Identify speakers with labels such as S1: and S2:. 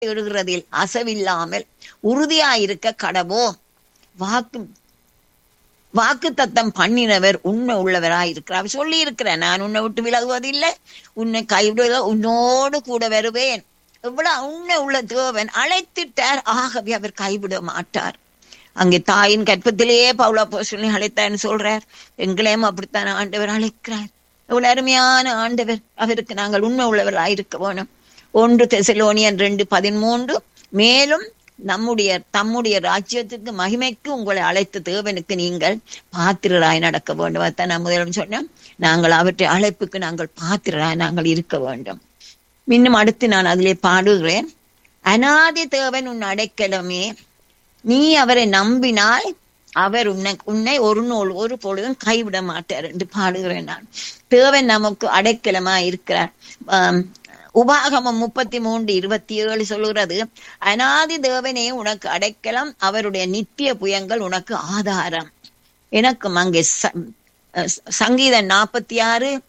S1: இடுகிறதில் அசவில்லாமல் உறுதியாயிருக்க கடவோ வாக்கு வாக்கு தத்தம் பண்ணினவர் உண்மை உள்ளவராய் இருக்கிறார் சொல்லி இருக்கிறேன் நான் உன்னை விட்டு விலகுவதில்லை உன்னை கைவிடுவதோ உன்னோடு கூட வருவேன் எவ்வளவு உண்மை உள்ள தேவன் அழைத்திட்டார் ஆகவே அவர் கைவிட மாட்டார் அங்கே தாயின் கற்பத்திலேயே பவுலா போசலி அழைத்தார்னு சொல்றார் எங்களையும் அப்படித்தான் ஆண்டவர் அழைக்கிறார் எவ்வளவு அருமையான ஆண்டவர் அவருக்கு நாங்கள் உண்மை உள்ளவர்களாய் இருக்க வேணும் ஒன்று தெசலோனியன் ரெண்டு பதிமூன்று மேலும் நம்முடைய தம்முடைய ராஜ்யத்துக்கு மகிமைக்கு உங்களை அழைத்த தேவனுக்கு நீங்கள் பாத்திரராய் நடக்க வேண்டும் அதான் நான் முதலும் சொன்னேன் நாங்கள் அவற்றை அழைப்புக்கு நாங்கள் பாத்திரராய் நாங்கள் இருக்க வேண்டும் இன்னும் அடுத்து நான் அதிலே பாடுகிறேன் அனாதி தேவன் உன் அடைக்கலமே நீ அவரை நம்பினால் அவர் உன்னை உன்னை ஒரு நூல் ஒரு பொழுதும் கைவிட மாட்டார் என்று பாடுகிறேன் நான் தேவன் நமக்கு அடைக்கலமா இருக்கிறார் ஆம், உபாகமம் முப்பத்தி மூன்று இருபத்தி ஏழு சொல்லுகிறது அனாதி தேவனே உனக்கு அடைக்கலம் அவருடைய நித்திய புயங்கள் உனக்கு ஆதாரம் எனக்கும் அங்கே ச- அஹ் சங்கீதம் நாற்பத்தி ஆறு